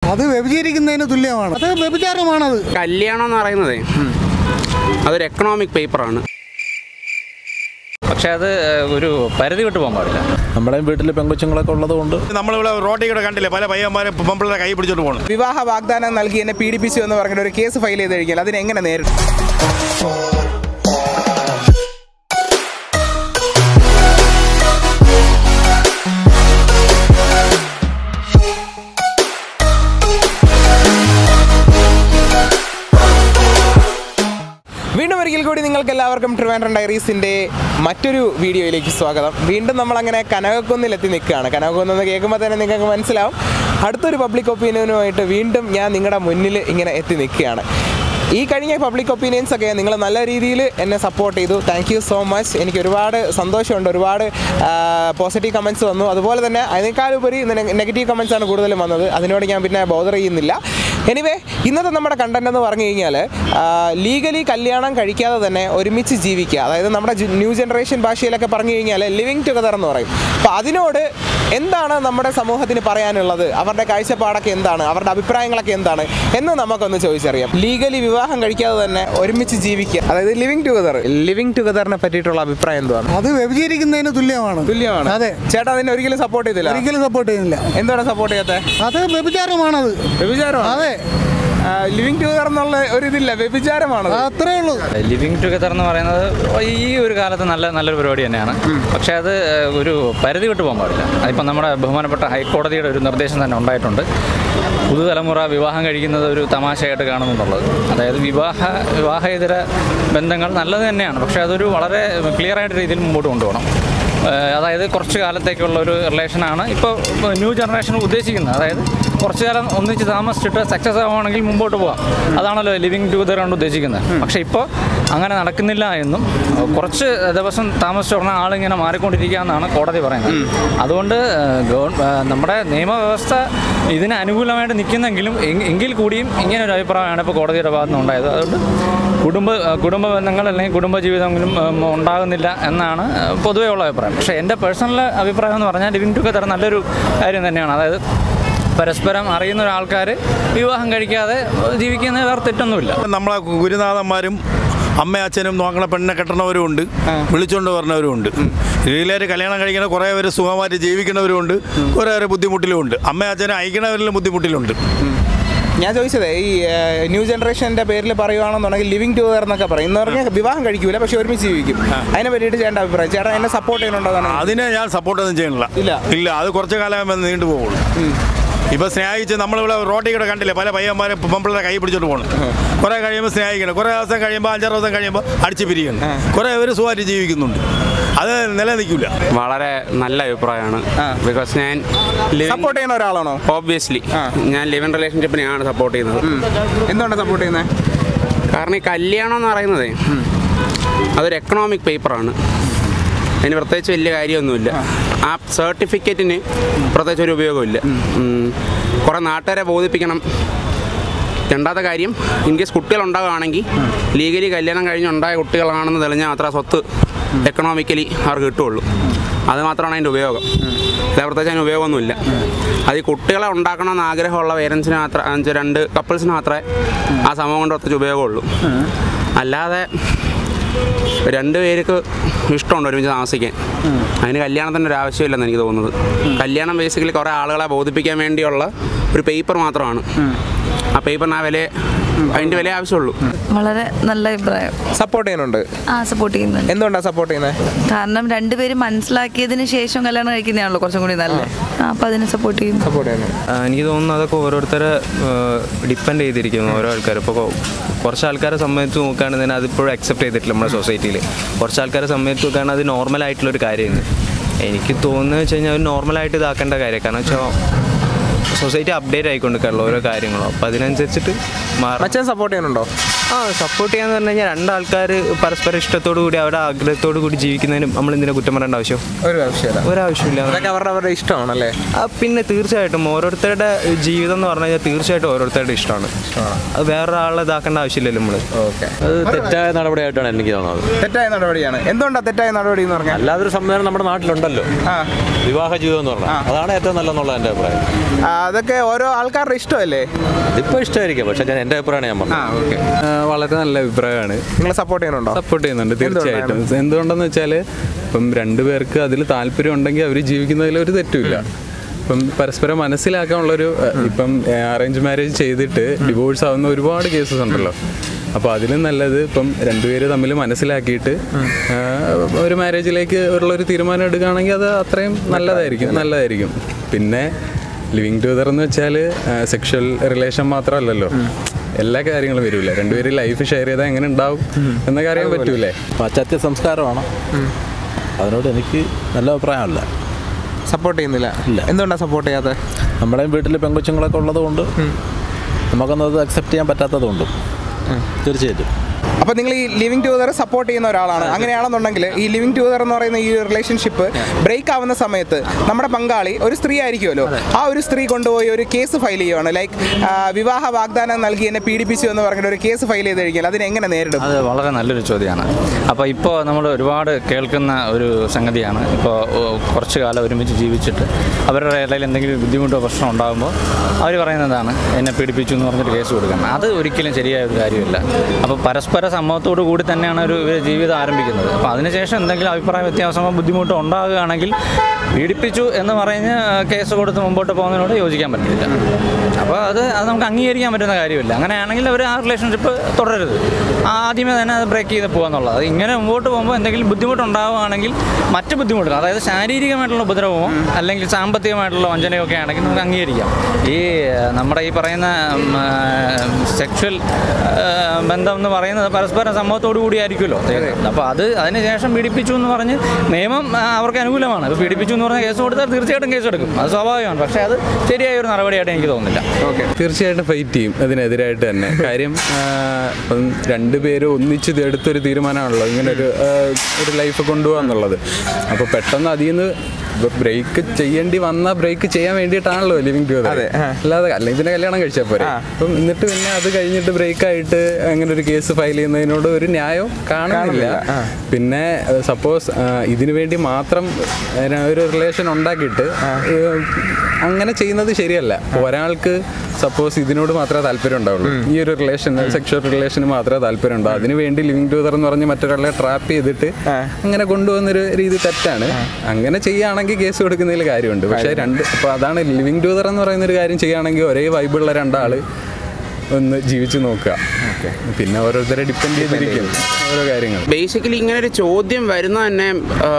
അത് വ്യഭിചരിക്കുന്നതിന് തുല്യമാണ് അത് വ്യഭിചാരമാണത് കല്യാണം എന്ന് പറയുന്നതേ അതൊരു എക്കണോമിക് പേപ്പറാണ് പക്ഷേ അത് ഒരു പരിധി വിട്ട് പോകാൻ പാടില്ല നമ്മുടെ വീട്ടിൽ പെങ്കൊച്ചുങ്ങളൊക്കെ ഉള്ളതുകൊണ്ട് നമ്മളിവിടെ റോഡിൽ കൂടെ കണ്ടില്ലേ പല പയ്യന്മാരെ പെമ്പിള്ളേരെ കൈ പിടിച്ചോണ്ട് പോകണം വിവാഹ വാഗ്ദാനം നൽകി എന്നെ പീഡിപ്പിച്ചു എന്ന് പറഞ്ഞിട്ട് ഒരു കേസ് ഫയൽ ചെയ്ത് കഴിഞ്ഞാൽ അതിനെ എങ്ങനെ നേരിടും വീണ്ടും ഒരിക്കൽ കൂടി നിങ്ങൾക്ക് എല്ലാവർക്കും ട്രിവാൻഡ്രം ഡയറീസിൻ്റെ മറ്റൊരു വീഡിയോയിലേക്ക് സ്വാഗതം വീണ്ടും നമ്മൾ അങ്ങനെ കനകക്കുന്നിൽ എത്തി നിൽക്കുകയാണ് കനകക്കുന്നെന്ന് കേൾക്കുമ്പോൾ തന്നെ നിങ്ങൾക്ക് മനസ്സിലാവും അടുത്തൊരു പബ്ലിക് ഒപ്പീനിയനുമായിട്ട് വീണ്ടും ഞാൻ നിങ്ങളുടെ മുന്നിൽ ഇങ്ങനെ എത്തി നിൽക്കുകയാണ് ഈ കഴിഞ്ഞ പബ്ലിക് ഒപ്പീനിയൻസ് ഒക്കെ നിങ്ങൾ നല്ല രീതിയിൽ എന്നെ സപ്പോർട്ട് ചെയ്തു താങ്ക് യു സോ മച്ച് എനിക്ക് ഒരുപാട് സന്തോഷമുണ്ട് ഒരുപാട് പോസിറ്റീവ് കമൻറ്റ്സ് വന്നു അതുപോലെ തന്നെ അതിനേക്കാളുപരി നെഗറ്റീവ് കമൻറ്റ്സ് ആണ് കൂടുതലും വന്നത് അതിനോട് ഞാൻ പിന്നെ ബോധർ ചെയ്യുന്നില്ല എനിവേ ഇന്നത്തെ നമ്മുടെ കണ്ടന്റ് എന്ന് പറഞ്ഞു കഴിഞ്ഞാൽ ലീഗലി കല്യാണം കഴിക്കാതെ തന്നെ ഒരുമിച്ച് ജീവിക്കുക അതായത് നമ്മുടെ ന്യൂ ജനറേഷൻ ഭാഷയിലൊക്കെ പറഞ്ഞു കഴിഞ്ഞാൽ ലിവിങ് ടുഗദർ എന്ന് പറയും അപ്പോൾ അതിനോട് എന്താണ് നമ്മുടെ സമൂഹത്തിന് പറയാനുള്ളത് അവരുടെ കാഴ്ചപ്പാടൊക്കെ എന്താണ് അവരുടെ അഭിപ്രായങ്ങളൊക്കെ എന്താണ് എന്ന് നമുക്കൊന്ന് ചോദിച്ചറിയാം ലീഗലി വിവാഹം കഴിക്കാതെ തന്നെ ഒരുമിച്ച് ജീവിക്കുക അതായത് ലിവിങ് ടുഗദർ ലിവിങ് ടുഗദറിനെ പറ്റിയിട്ടുള്ള അഭിപ്രായം എന്താണ് അത് വ്യഭിചരിക്കുന്നതിന് തുല്യമാണ് തുല്യമാണ് അതെ ചേട്ടാ അതിനെ ഒരിക്കലും സപ്പോർട്ട് ചെയ്തില്ല ഒരിക്കലും സപ്പോർട്ട് ചെയ്യുന്നില്ല എന്താണ് സപ്പോർട്ട് ചെയ്യാത്തത് അത് വ്യഭിചാരമാണത് വ്യഭിചാരം അതെ ലിവിങ് ടുഗദർ എന്നുള്ള ഒരു ഇതില്ല വ്യഭിചാരമാണ് അത്രേ ഉള്ളൂ ലിവിങ് ടുഗദർ എന്ന് പറയുന്നത് ഈ ഒരു കാലത്ത് നല്ല നല്ലൊരു പരിപാടി തന്നെയാണ് പക്ഷേ അത് ഒരു പരിധി വിട്ട് പോകാൻ പാടില്ല അതിപ്പോൾ നമ്മുടെ ബഹുമാനപ്പെട്ട ഹൈക്കോടതിയുടെ ഒരു നിർദ്ദേശം തന്നെ ഉണ്ടായിട്ടുണ്ട് പുതുതലമുറ വിവാഹം കഴിക്കുന്നത് ഒരു തമാശയായിട്ട് കാണുമെന്നുള്ളത് അതായത് വിവാഹ വിവാഹേതര ബന്ധങ്ങൾ നല്ലത് തന്നെയാണ് പക്ഷേ അതൊരു വളരെ ക്ലിയർ ആയിട്ട് രീതിയിൽ മുമ്പോട്ട് കൊണ്ടുപോകണം ഏഹ് അതായത് കുറച്ച് കാലത്തേക്കുള്ള ഒരു റിലേഷനാണ് ഇപ്പോൾ ന്യൂ ജനറേഷൻ ഉദ്ദേശിക്കുന്നത് അതായത് കുറച്ച് കാലം ഒന്നിച്ച് താമസിച്ചിട്ട് സക്സസ് ആവുകയാണെങ്കിൽ മുമ്പോട്ട് പോകാം അതാണല്ലോ ലിവിങ് ടുഗദർ കൊണ്ട് ഉദ്ദേശിക്കുന്നത് പക്ഷേ ഇപ്പോൾ അങ്ങനെ നടക്കുന്നില്ല എന്നും കുറച്ച് ദിവസം താമസിച്ച ഉടനെ ആളിങ്ങനെ മാറിക്കൊണ്ടിരിക്കുക എന്നാണ് കോടതി പറയുന്നത് അതുകൊണ്ട് ഏഹ് ഗവൺ- ഏഹ് നമ്മുടെ നിയമവ്യവസ്ഥ ഇതിന് അനുകൂലമായിട്ട് നിൽക്കുന്നെങ്കിലും എങ്- എങ്കിൽ കൂടിയും ഇങ്ങനെ ഒരു അഭിപ്രായമാണ് ഇപ്പോൾ കോടതിയുടെ ഭാഗത്ത് നിന്ന് ഉണ്ടായത് അതുകൊണ്ട് കുടുംബ കുടുംബ ബന്ധങ്ങൾ അല്ലെങ്കിൽ കുടുംബ ജീവിതങ്ങളും ഉം, ഉണ്ടാകുന്നില്ല എന്നാണ് ഏഹ്, പൊതുവേ ഉള്ള അഭിപ്രായം പക്ഷേ എൻ്റെ പേഴ്സണൽ അഭിപ്രായം എന്ന് പറഞ്ഞാൽ ലിവിങ് ടുഗദർ നല്ലൊരു കാര്യം തന്നെയാണ് അതായത് പരസ്പരം അറിയുന്ന ഒരാൾക്കാർ വിവാഹം കഴിക്കാതെ ജീവിക്കുന്നത് വേറെ തെറ്റൊന്നുമില്ല നമ്മളെ ഗുരുനാഥന്മാരും അമ്മ അച്ഛനും നോക്കണ പെണ്ണിനെ കെട്ടണവരും ഉണ്ട് വിളിച്ചുകൊണ്ട് പറഞ്ഞവരും ഉണ്ട് ഇതിലേര് കല്യാണം കഴിക്കുന്ന കുറേ പേര് സുഖമായിട്ട് ജീവിക്കുന്നവരും ഉണ്ട് കുറേ പേര് ബുദ്ധിമുട്ടിലും ഉണ്ട് അമ്മ അച്ഛനെ അയക്കണവരിലും ബുദ്ധിമുട്ടിലുണ്ട് ഞാൻ ചോദിച്ചത് ഈ ന്യൂ ജനറേഷന്റെ പേരിൽ പറയുവാണെന്നുണ്ടെങ്കിൽ ലിവിങ് ടുഗദർ എന്നൊക്കെ പറയും എന്ന് പറഞ്ഞാൽ വിവാഹം കഴിക്കൂല പക്ഷെ ഒരുമിച്ച് ജീവിക്കും അതിനെ പറ്റിയിട്ട് ചേട്ടൻ്റെ അഭിപ്രായം ചേട്ടൻ എന്നെ സപ്പോർട്ട് ചെയ്യുന്നുണ്ടോ അതാണ് അതിനെ ഞാൻ സപ്പോർട്ടൊന്നും ചെയ്യണില്ല ഇല്ല. ഇല്ല അത് കുറച്ച് കാലം നീണ്ടു പോകുള്ളൂ ഇപ്പൊ സ്നേഹിച്ച് നമ്മളിവിടെ റോഡിൽ കൂടെ കണ്ടില്ലേ പല പയ്യന്മാരെ പെമ്പിള്ളേരെ കൈ പിടിച്ചോണ്ട് പോകണം കുറെ കഴിയുമ്പോൾ സ്നേഹിക്കണം കുറെ ദിവസം കഴിയുമ്പോൾ അഞ്ചാറ് ദിവസം കഴിയുമ്പോൾ അടിച്ച് പിരിക്കണം കുറെ പേര് സുഖമായിട്ട് ജീവിക്കുന്നുണ്ട് അത് നിലനിൽക്കില്ല വളരെ നല്ല അഭിപ്രായമാണ് ബിക്കോസ് ഞാൻ സപ്പോർട്ട് ചെയ്യുന്ന ഒരാളാണോ ഓബ്വിയസ്ലി ഞാൻ ലിവൻ റിലേഷൻഷിപ്പിനെയാണ് സപ്പോർട്ട് ചെയ്യുന്നത് എന്തുകൊണ്ടാണ് സപ്പോർട്ട് ചെയ്യുന്നത് കാരണം ഈ കല്യാണം എന്ന് പറയുന്നതേ അതൊരു എക്കണോമിക് പേപ്പറാണ് അതിന് പ്രത്യേകിച്ച് വലിയ കാര്യമൊന്നുമില്ല ആ സർട്ടിഫിക്കറ്റിന് പ്രത്യേകിച്ച് ഒരു ഉപയോഗമില്ല ഉം. കുറേ നാട്ടുകാരെ ബോധിപ്പിക്കണം രണ്ടാമത്തെ കാര്യം ഇൻ കേസ് കുട്ടികൾ ഉണ്ടാകുകയാണെങ്കിൽ ലീഗലി കല്യാണം കഴിഞ്ഞുണ്ടായ കുട്ടികളാണെന്ന് തെളിഞ്ഞാൽ മാത്രമേ ആ സ്വത്ത് എക്കണോമിക്കലി അവർക്ക് കിട്ടുള്ളൂ അത് മാത്രമാണ് അതിൻ്റെ ഉപയോഗം അല്ല പ്രത്യേകിച്ച് അതിന് ഉപയോഗമൊന്നുമില്ല അത് ഈ കുട്ടികളെ ഉണ്ടാക്കണമെന്ന് ആഗ്രഹമുള്ള പേരൻസിന് മാത്രം എന്നുവെച്ചാൽ രണ്ട് കപ്പിൾസിന് മാത്രമേ ആ സംഭവം കൊണ്ട് പ്രത്യേകിച്ച് ഉപയോഗമുള്ളൂ അല്ലാതെ രണ്ട് പേർക്ക് ഇഷ്ടമുണ്ട് ഒരുമിച്ച് താമസിക്കാൻ അതിന് കല്യാണത്തിൻ്റെ ഒരു ആവശ്യമില്ലെന്ന് എനിക്ക് തോന്നുന്നത് കല്യാണം ബേസിക്കലി കുറേ ആളുകളെ ബോധിപ്പിക്കാൻ വേണ്ടിയുള്ള ഒരു പേപ്പർ മാത്രമാണ് ആ പേപ്പറിന് ആ വില അതിൻ്റെ വില ആവശ്യമുള്ളൂ വളരെ നല്ല അഭിപ്രായം സപ്പോർട്ട് ചെയ്യുന്നുണ്ട് ആ സപ്പോർട്ട് ചെയ്യുന്നുണ്ട് എന്തുകൊണ്ടാണ് സപ്പോർട്ട് ചെയ്യുന്നത് കാരണം രണ്ടുപേരും മനസ്സിലാക്കിയതിന് ശേഷം കല്യാണം കഴിക്കുന്നതാണല്ലോ കുറച്ചും കൂടി നല്ലത് ആ, അപ്പൊ അതിനെ സപ്പോർട്ട് ചെയ്യുന്നു സപ്പോർട്ട് ചെയ്യുന്നത് ആ, എനിക്ക് തോന്നുന്നു അതൊക്കെ ഓരോരുത്തരെ ഡിപ്പെൻഡ് ചെയ്തിരിക്കുന്നു ഓരോ ആൾക്കാർ ഇപ്പോൾ കുറച്ച് ആൾക്കാരെ സംബന്ധിച്ച് നോക്കുകയാണെങ്കിൽ അതിപ്പോഴും അക്സെപ്റ്റ് ചെയ്തിട്ടില്ല നമ്മുടെ സൊസൈറ്റിയിൽ കുറച്ച് ആൾക്കാരെ സംബന്ധിച്ച് നോക്കുകയാണെങ്കിൽ അത് നോർമൽ ആയിട്ടുള്ളൊരു കാര്യമാണ് എനിക്ക് തോന്നുന്നത് വെച്ച് കഴിഞ്ഞാൽ ഒരു നോർമലായിട്ട് ഇതാക്കേണ്ട കാര്യം കാരണം വെച്ചാൽ സൊസൈറ്റി അപ്ഡേറ്റ് ആയിക്കൊണ്ടിരിക്കാറുള്ള ഓരോ കാര്യങ്ങളും അപ്പോൾ അതിനനുസരിച്ചിട്ട് മാറും മച്ചാൻ സപ്പോർട്ട് ചെയ്യുന്നുണ്ടോ ആ സപ്പോർട്ട് ചെയ്യാന്ന് പറഞ്ഞു കഴിഞ്ഞാൽ രണ്ടാൾക്കാർ പരസ്പര ഇഷ്ടത്തോടു കൂടി അവരുടെ ആഗ്രഹത്തോടു കൂടി ജീവിക്കുന്നതിനും നമ്മൾ എന്തിനാ കുറ്റം പറയേണ്ട ആവശ്യം ഒരു ആവശ്യമില്ല ഒരാവശ്യമില്ല അതൊക്കെ അവരുടെ അവരുടെ ഇഷ്ടമാണല്ലേ ആ, പിന്നെ തീർച്ചയായിട്ടും ഓരോരുത്തരുടെ ജീവിതം എന്ന് പറഞ്ഞു കഴിഞ്ഞാൽ തീർച്ചയായിട്ടും ഓരോരുത്തരുടെ ഇഷ്ടമാണ് അത് വേറൊരാളെ ഇതാക്കേണ്ട ആവശ്യമില്ലല്ലോ നമ്മൾ ഓക്കെ അത് തെറ്റായ നടപടിയായിട്ടാണ് എനിക്ക് തോന്നുന്നത് തെറ്റായ നടപടിയാണ് എന്തുകൊണ്ടാ തെറ്റായ നടപടി എന്ന് പറഞ്ഞാൽ അല്ലാതൊരു സംവിധാനം നമ്മുടെ നാട്ടിലുണ്ടല്ലോ ആ വിവാഹ ജീവിതം എന്ന് പറഞ്ഞാൽ അതാണ് ഏറ്റവും നല്ലതെന്നുള്ള എൻ്റെ അഭിപ്രായം ആ, അതൊക്കെ ഓരോ ആൾക്കാരുടെ ഇഷ്ടമല്ലേ ഇതിപ്പോൾ ഇഷ്ടമായിരിക്കും പക്ഷേ ഞാൻ എൻ്റെ അഭിപ്രായമാണ് ഞാൻ പറഞ്ഞത് ആ ഓക്കെ വളരെ നല്ല അഭിപ്രായമാണ് നിങ്ങൾ സപ്പോർട്ട് ചെയ്യുന്നുണ്ടോ സപ്പോർട്ട് ചെയ്യുന്നുണ്ട് തീർച്ചയായിട്ടും എന്തുകൊണ്ടെന്ന് വെച്ചാൽ ഇപ്പം രണ്ടുപേർക്ക് അതിൽ താല്പര്യം ഉണ്ടെങ്കിൽ അവർ ജീവിക്കുന്നതിൽ ഒരു തെറ്റുമില്ല ഇപ്പം പരസ്പരം മനസ്സിലാക്കാനുള്ളൊരു അഹ്, ഇപ്പം അറേഞ്ച് മാരേജ് ചെയ്തിട്ട് ഡിവോഴ്സ് ആവുന്ന ഒരുപാട് കേസസ് ഉണ്ടല്ലോ അപ്പോൾ അതിലും നല്ലത് ഇപ്പം രണ്ടുപേര് തമ്മിൽ മനസ്സിലാക്കിയിട്ട് ആഹ്, ഒരു മാരേജിലേക്ക് ഉള്ളൊരു തീരുമാനം എടുക്കുകയാണെങ്കിൽ അത് അത്രയും നല്ലതായിരിക്കും നല്ലതായിരിക്കും പിന്നെ ലിവിങ് ടുഗദർ എന്ന് വെച്ചാൽ സെക്ഷൽ റിലേഷൻ മാത്രമല്ലല്ലോ എല്ലാ കാര്യങ്ങളും വരില്ല രണ്ടുപേരും ലൈഫ് ഷെയർ ചെയ്താൽ എങ്ങനെ ഉണ്ടാവും എന്നൊക്കെ അറിയാൻ പറ്റൂലേ പാശ്ചാത്യ സംസ്കാരമാണ് അതിനോട് എനിക്ക് നല്ല അഭിപ്രായമല്ല സപ്പോർട്ട് ചെയ്യുന്നില്ല ഇല്ല. എന്തുകൊണ്ടാണ് സപ്പോർട്ട് ചെയ്യാത്തത് നമ്മുടെയും വീട്ടിൽ പെങ്കൊച്ചുങ്ങളൊക്കെ ഉള്ളതുകൊണ്ട് നമുക്കൊന്നത് അക്സെപ്റ്റ് ചെയ്യാൻ പറ്റാത്തതുകൊണ്ടും തീർച്ചയായിട്ടും അപ്പോൾ നിങ്ങൾ ഈ ലിവിങ് ടുഗദർ സപ്പോർട്ട് ചെയ്യുന്ന ഒരാളാണ് അങ്ങനെയാണെന്നുണ്ടെങ്കിൽ ഈ ലിവിങ് ടുഗദർ എന്ന് പറയുന്ന ഈ റിലേഷൻഷിപ്പ് ബ്രേക്ക് ആവുന്ന സമയത്ത് നമ്മുടെ പങ്കാളി ഒരു സ്ത്രീ ആയിരിക്കുമല്ലോ ആ ഒരു സ്ത്രീ കൊണ്ടുപോയി ഒരു കേസ് ഫയൽ ചെയ്യുവാണ് ലൈക്ക് വിവാഹ വാഗ്ദാനം നൽകി എന്നെ പീഡിപ്പിച്ചു എന്ന് പറഞ്ഞിട്ട് ഒരു കേസ് ഫയൽ ചെയ്ത് കഴിഞ്ഞാൽ അതിനെ എങ്ങനെ നേരിടും അത് വളരെ നല്ലൊരു ചോദ്യമാണ് അപ്പോൾ ഇപ്പോൾ നമ്മൾ ഒരുപാട് കേൾക്കുന്ന ഒരു സംഗതിയാണ് ഇപ്പോൾ കുറച്ച് കാലം ഒരുമിച്ച് ജീവിച്ചിട്ട് അവരുടെ ഇടയിൽ എന്തെങ്കിലും ബുദ്ധിമുട്ടോ പ്രശ്നം ഉണ്ടാകുമ്പോൾ അവർ പറയുന്നതാണ് എന്നെ പീഡിപ്പിച്ചു എന്ന് പറഞ്ഞിട്ട് കേസ് കൊടുക്കണം അത് ഒരിക്കലും ശരിയായ ഒരു കാര്യമില്ല അപ്പോൾ പരസ്പര സമ്മതത്തോടു കൂടി തന്നെയാണ് ഒരു ഇവര് ജീവിതം ആരംഭിക്കുന്നത് അപ്പോൾ അതിനുശേഷം എന്തെങ്കിലും അഭിപ്രായ വ്യത്യാസമോ ബുദ്ധിമുട്ടോ ഉണ്ടാകുകയാണെങ്കിൽ പീഡിപ്പിച്ചു എന്ന് പറഞ്ഞ് കേസ് കൊടുത്ത് മുമ്പോട്ട് പോകുന്നതിനോട് യോജിക്കാൻ പറ്റില്ല അപ്പോൾ അത് അത് നമുക്ക് അംഗീകരിക്കാൻ പറ്റുന്ന കാര്യമില്ല അങ്ങനെയാണെങ്കിൽ അവർ ആ റിലേഷൻഷിപ്പ് തുടരരുത് ആദ്യമേ തന്നെ അത് ബ്രേക്ക് ചെയ്ത് പോകാന്നുള്ളത് അത് ഇങ്ങനെ മുമ്പോട്ട് പോകുമ്പോൾ എന്തെങ്കിലും ബുദ്ധിമുട്ടുണ്ടാവുകയാണെങ്കിൽ മറ്റ് ബുദ്ധിമുട്ടുകൾ അതായത് ശാരീരികമായിട്ടുള്ള ഉപദ്രവമോ അല്ലെങ്കിൽ സാമ്പത്തികമായിട്ടുള്ള വഞ്ചനയോ ഒക്കെ ആണെങ്കിൽ നമുക്ക് അംഗീകരിക്കാം ഈ ഏഹ്, നമ്മുടെ ഈ പറയുന്ന സെക്ഷൽ ബന്ധം എന്ന് പറയുന്നത് പരസ്പര സമ്മതത്തോടു കൂടിയായിരിക്കുമല്ലോ അപ്പോൾ അത് അതിനുശേഷം പീഡിപ്പിച്ചു എന്ന് പറഞ്ഞ് നിയമം ആ, അവർക്ക് അനുകൂലമാണ് ഇപ്പോൾ പീഡിപ്പിച്ചു എന്ന് പറഞ്ഞ കേസ് കൊടുത്താൽ തീർച്ചയായിട്ടും കേസ് എടുക്കും അത് സ്വാഭാവികമാണ് പക്ഷേ അത് ശരിയായ ഒരു നടപടിയായിട്ട് എനിക്ക് തോന്നുന്നില്ല തീർച്ചയായിട്ടും ഫൈറ്റ് ചെയ്യും അതിനെതിരായിട്ട് തന്നെ കാര്യം ആ, ഇപ്പം രണ്ടുപേരും ഒന്നിച്ച് ഇത് എടുത്തൊരു തീരുമാനമാണല്ലോ ഇങ്ങനെ ഒരു ആ, ഒരു ലൈഫ് കൊണ്ടുപോകാന്നുള്ളത് അപ്പോൾ പെട്ടെന്ന് അതിൽ നിന്ന് ബ്രേക്ക് ചെയ്യേണ്ടി വന്ന ബ്രേക്ക് ചെയ്യാൻ വേണ്ടിയിട്ടാണല്ലോ ലിവിങ് ടുഗദർ അല്ലാതെ അല്ലെങ്കിൽ പിന്നെ കല്യാണം കഴിച്ചാൽ പോരെ അപ്പം എന്നിട്ട് പിന്നെ അത് കഴിഞ്ഞിട്ട് ബ്രേക്ക് ആയിട്ട് അങ്ങനെ ഒരു കേസ് ഫയൽ ചെയ്യുന്നതിനോട് ഒരു ന്യായം കാണുന്നില്ല പിന്നെ സപ്പോസ് ഇതിനു വേണ്ടി മാത്രം ആ, ഒരു റിലേഷൻ ഉണ്ടാക്കിയിട്ട് ഏഹ്, അങ്ങനെ ചെയ്യുന്നത് ശരിയല്ല ഒരാൾക്ക് സപ്പോസ് ഇതിനോട് മാത്രമേ താല്പര്യം ഉണ്ടാവുള്ളൂ ഈ ഒരു റിലേഷൻ സെക്ഷൽ റിലേഷന് മാത്രമേ താല്പര്യം ഉണ്ടാവും അതിനു വേണ്ടി ലിവിങ് ടുഗദർ എന്ന് പറഞ്ഞ് മറ്റൊരാളെ ട്രാപ്പ് ചെയ്തിട്ട് അങ്ങനെ കൊണ്ടുപോകുന്നൊരു രീതി തെറ്റാണ് അങ്ങനെ ചെയ്യുകയാണെങ്കിൽ കേസ് കൊടുക്കുന്നതിൽ കാര്യമുണ്ട് പക്ഷേ രണ്ട് അപ്പോൾ അതാണ് ലിവിങ് ടുഗദർ എന്ന് പറയുന്ന ഒരു കാര്യം ചെയ്യുകയാണെങ്കിൽ ഒരേ വൈബുള്ള രണ്ടാൾ ഒന്ന് ജീവിച്ചു നോക്കുക പിന്നെ ഓരോരുത്തരെ ഡിപ്പെൻഡ് ചെയ്തിരിക്കും ഓരോ കാര്യങ്ങൾ ബേസിക്കലി ഇങ്ങനെ ഒരു ചോദ്യം വരുന്ന തന്നെ ആ,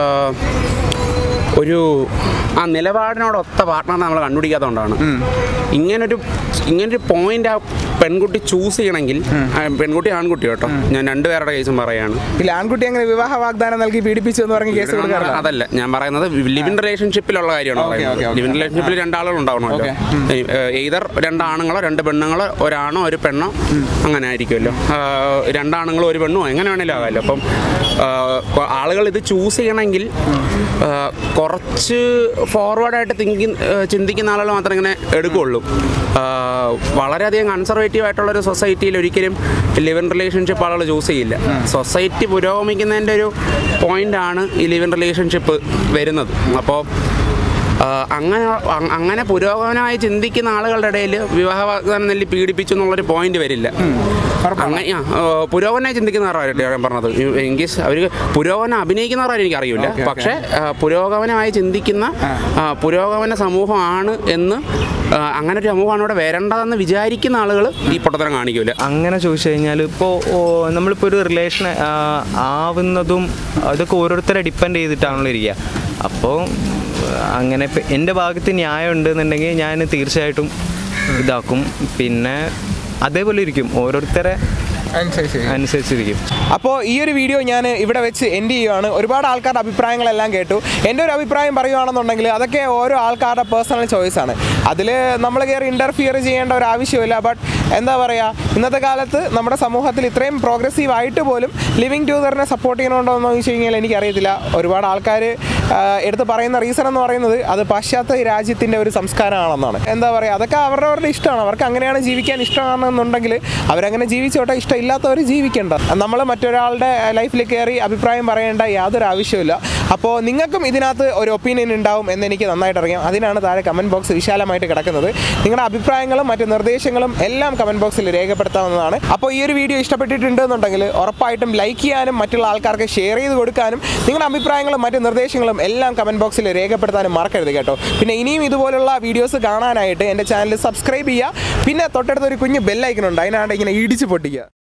ഒരു ആ നിലപാടിനോടൊത്ത പാർട്ട്ണർ നമ്മൾ കണ്ടുപിടിക്കാത്തതുകൊണ്ടാണ് ഇങ്ങനൊരു ഇങ്ങനൊരു പോയിന്റ് ആ പെൺകുട്ടി ചൂസ് ചെയ്യണമെങ്കിൽ ആ, പെൺകുട്ടി ആൺകുട്ടി കേട്ടോ ഞാൻ രണ്ടുപേരുടെ കേസും പറയാണ് ഇല്ല ആൺകുട്ടി അങ്ങനെ വിവാഹ വാഗ്ദാനം നൽകി പീഡിപ്പിച്ചു എന്ന് പറഞ്ഞ് കേസ് കൊടുക്കാറില്ല അതല്ല ഞാൻ പറയുന്നത് ലിവിൻ റിലേഷൻഷിപ്പിലുള്ള കാര്യമാണ് ഓക്കേ, ഓക്കേ, ഓക്കേ. ലിവിൻ റിലേഷൻഷിപ്പിൽ രണ്ടാളുകൾ ഉണ്ടാവണമല്ലോ ഏതർ രണ്ടാണുങ്ങളോ രണ്ട് പെണ്ണുങ്ങളോ ഒരാണോ ഒരു പെണ്ണോ അങ്ങനെ ആയിരിക്കുമല്ലോ ആ, രണ്ടാണുങ്ങളോ ഒരു പെണ്ണോ എങ്ങനെ വേണേലും ആകാമല്ലോ അപ്പം ആ, കൊ- ആളുകൾ ഇത് ചൂസ് ചെയ്യണമെങ്കിൽ ആ, കുറച്ച് ഫോർവേഡായിട്ട് തിങ്കി ചിന്തിക്കുന്ന ആളുകൾ മാത്രമേ ഇങ്ങനെ എടുക്കുകയുള്ളൂ ആ, വളരെയധികം കൺസർവേറ്റീവ് ആയിട്ടുള്ള ഒരു സൊസൈറ്റിയിൽ ഒരിക്കലും ലിവൻ റിലേഷൻഷിപ്പ് ആളുകൾ ചൂസ് ചെയ്യില്ല സൊസൈറ്റി പുരോഗമിക്കുന്നതിൻ്റെ ഒരു പോയിന്റാണ് ഈ ലിവൻ റിലേഷൻഷിപ്പ് വരുന്നത് അപ്പോൾ ആ, അങ്ങനെ അ- അങ്ങനെ പുരോഗമനമായി ചിന്തിക്കുന്ന ആളുകളുടെ ഇടയിൽ വിവാഹ വാഗ്ദാനം നെല്ലി പീഡിപ്പിച്ചു എന്നുള്ളൊരു പോയിന്റ് വരില്ല അങ്ങനെ ആ, ആ, പുരോഗമനമായി ചിന്തിക്കുന്നവരായിട്ട് ഞാൻ പറഞ്ഞത് എങ്കിൽ അവർ പുരോഗമനം അഭിനയിക്കുന്നവരാരും എനിക്ക് അറിയില്ല പക്ഷേ ആ, പുരോഗമനമായി ചിന്തിക്കുന്ന ആ, പുരോഗമന സമൂഹമാണ് എന്ന് ആ, അങ്ങനെ ഒരു സമൂഹമാണ് ഇവിടെ വരേണ്ടതെന്ന് വിചാരിക്കുന്ന ആളുകൾ ഈ പൊട്ടത്തരം കാണിക്കൂല അങ്ങനെ ചോദിച്ചു കഴിഞ്ഞാൽ ഇപ്പോൾ നമ്മളിപ്പോൾ ഒരു റിലേഷൻ ആവുന്നതും അതൊക്കെ ഓരോരുത്തരെ ഡിപ്പെൻഡ് ചെയ്തിട്ടാണല്ലോ ഇരിക്കുക അപ്പോൾ അങ്ങനെ ഇപ്പം എൻ്റെ ഭാഗത്ത് ന്യായം ഉണ്ടെന്നുണ്ടെങ്കിൽ ഞാൻ തീർച്ചയായിട്ടും ഇതാക്കും പിന്നെ അതേപോലെ ഇരിക്കും ഓരോരുത്തരെ അനുസരിച്ചിരിക്കും അപ്പോൾ ഈ ഒരു വീഡിയോ ഞാൻ ഇവിടെ വെച്ച് എൻഡ് ചെയ്യുവാണ് ഒരുപാട് ആൾക്കാരുടെ അഭിപ്രായങ്ങളെല്ലാം കേട്ടു എൻ്റെ ഒരു അഭിപ്രായം പറയുവാണെന്നുണ്ടെങ്കിൽ അതൊക്കെ ഓരോ ആൾക്കാരുടെ പേഴ്സണൽ ചോയ്സാണ് അതിൽ നമ്മൾ കയറി ഇൻ്റർഫിയർ ചെയ്യേണ്ട ഒരു ആവശ്യമില്ല ബട്ട് എന്താ പറയുക ഇന്നത്തെ കാലത്ത് നമ്മുടെ സമൂഹത്തിൽ ഇത്രയും പ്രോഗ്രസീവ് ആയിട്ട് പോലും ലിവിങ് ടൂതറിനെ സപ്പോർട്ട് ചെയ്യണമുണ്ടോ എന്ന് ചോദിച്ചു കഴിഞ്ഞാൽ എനിക്കറിയത്തില്ല ഒരുപാട് ആൾക്കാർ എടുത്ത് പറയുന്ന റീസൺ എന്ന് പറയുന്നത് അത് പാശ്ചാത്യ രാജ്യത്തിൻ്റെ ഒരു സംസ്കാരമാണെന്നാണ് എന്താ പറയുക അതൊക്കെ അവരുടെ അവരുടെ ഇഷ്ടമാണ് അവർക്ക് അങ്ങനെയാണ് ജീവിക്കാൻ ഇഷ്ടമാണെന്നുണ്ടെങ്കിൽ അവരങ്ങനെ ജീവിച്ചോട്ടെ ഇഷ്ടമില്ലാത്തവർ ജീവിക്കേണ്ട നമ്മൾ മറ്റൊരാളുടെ ലൈഫിൽ കയറി അഭിപ്രായം പറയേണ്ട യാതൊരു ആവശ്യമില്ല അപ്പോൾ നിങ്ങൾക്കും ഇതിനകത്ത് ഒരു ഒപ്പീനിയൻ ഉണ്ടാവും എന്ന് എനിക്ക് നന്നായിട്ട് അറിയാം അതിനാണ് താഴെ കമൻറ്റ് ബോക്സ് വിശാലമായിട്ട് കിടക്കുന്നത് നിങ്ങളുടെ അഭിപ്രായങ്ങളും മറ്റ് നിർദ്ദേശങ്ങളും എല്ലാം കമൻറ്റ് ബോക്സിൽ രേഖപ്പെടുത്താവുന്നതാണ് അപ്പോൾ ഈ ഒരു വീഡിയോ ഇഷ്ടപ്പെട്ടിട്ടുണ്ടെന്നുണ്ടെങ്കിൽ ഉറപ്പായിട്ടും ലൈക്ക് ചെയ്യാനും മറ്റുള്ള ആൾക്കാർക്ക് ഷെയർ ചെയ്ത് കൊടുക്കാനും നിങ്ങളുടെ അഭിപ്രായങ്ങളും മറ്റ് നിർദ്ദേശങ്ങളും എല്ലാം കമൻറ്റ് ബോക്സിൽ രേഖപ്പെടുത്താനും മറക്കരുത് കേട്ടോ പിന്നെ ഇനിയും ഇതുപോലുള്ള വീഡിയോസ് കാണാനായിട്ട് എൻ്റെ ചാനൽ സബ്സ്ക്രൈബ് ചെയ്യുക പിന്നെ തൊട്ടടുത്ത് ഒരു കുഞ്ഞ് ബെല്ലൈക്കൺ ഉണ്ട് അതിനാണ്ട് ഇങ്ങനെ ഇടിച്ച് പൊട്ടിക്കുക